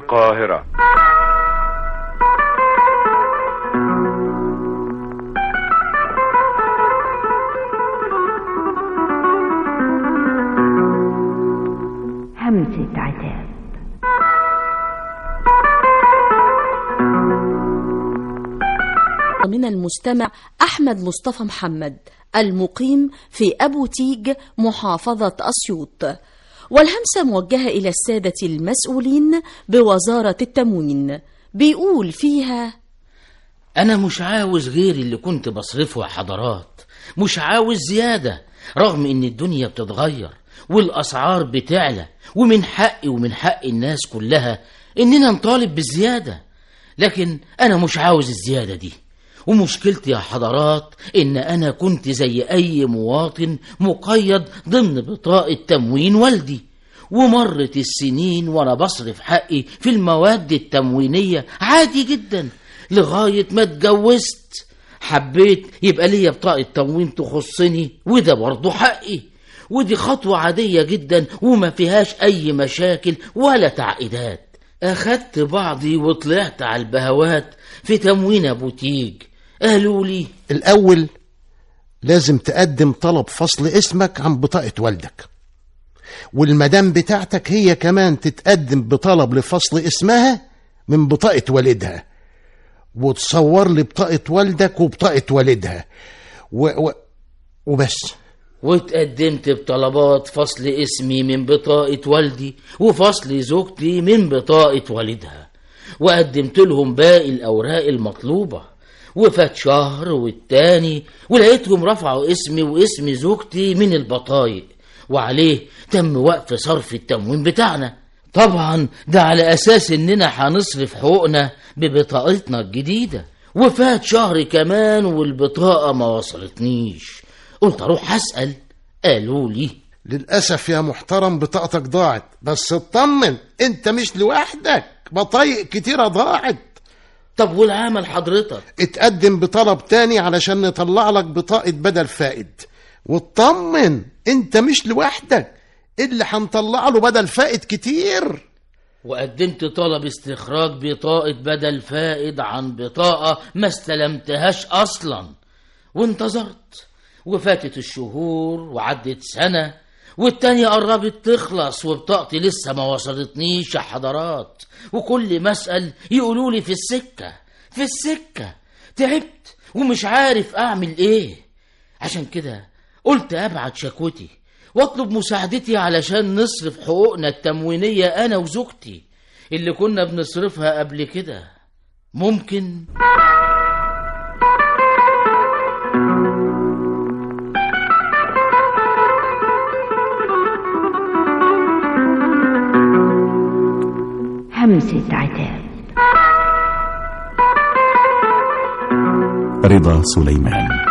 القاهرة همسة عتاب من المستمع أحمد مصطفى محمد المقيم في أبو تيج محافظة أسيوط والهمسة موجهة إلى السادة المسؤولين بوزارة التموين بيقول فيها أنا مش عاوز غير اللي كنت بصرفه يا حضرات مش عاوز زيادة رغم إن الدنيا بتتغير والأسعار بتعلى ومن حقي ومن حق الناس كلها إننا نطالب بالزيادة لكن أنا مش عاوز الزيادة دي ومشكلتي يا حضرات إن أنا كنت زي أي مواطن مقيد ضمن بطاقة تموين والدي ومرت السنين وأنا بصرف حقي في المواد التموينية عادي جدا لغاية ما اتجوزت حبيت يبقى ليا بطاقة تموين تخصني وده برضه حقي ودي خطوة عادية جدا وما فيهاش أي مشاكل ولا تعقيدات أخدت بعضي وطلعت على البهوات في تموين بوتيج قالوا لي الأول لازم تقدم طلب فصل اسمك عن بطاقة والدك والمدام بتاعتك هي كمان تتقدم بطلب لفصل اسمها من بطاقة والدها وتصور لي بطاقة والدك وبطاقة والدها و... و... وبس واتقدمت بطلبات فصل اسمي من بطاقة والدي وفصل زوجتي من بطاقة والدها وقدمت لهم باقي الأوراق المطلوبة وفات شهر والتاني ولقيتهم رفعوا اسمي واسم زوجتي من البطايق وعليه تم وقف صرف التموين بتاعنا طبعا ده على أساس إننا هنصرف حقوقنا ببطاقتنا الجديدة وفات شهر كمان والبطاقة ما وصلتنيش قلت أروح أسأل قالوا لي للأسف يا محترم بطاقتك ضاعت بس اطمن انت مش لوحدك بطايق كتيرة ضاعت طب والعمل حضرتك اتقدم بطلب تاني علشان نطلع لك بطاقة بدل فائد واطمن انت مش لوحدك اللي هنطلع له بدل فائد كتير وقدمت طلب استخراج بطاقة بدل فائد عن بطاقة ما استلمتهاش أصلا وانتظرت وفاتت الشهور وعدت سنة والتانية قربت تخلص وبطاقتي لسه ما وصلتنيش يا حضرات وكل ما اسأل يقولوا لي في السكة في السكة تعبت ومش عارف أعمل إيه عشان كده قلت أبعت شكوتي واطلب مساعدتي علشان نصرف حقوقنا التموينية أنا وزوجتي اللي كنا بنصرفها قبل كده ممكن همسة عتاب رضا سليمان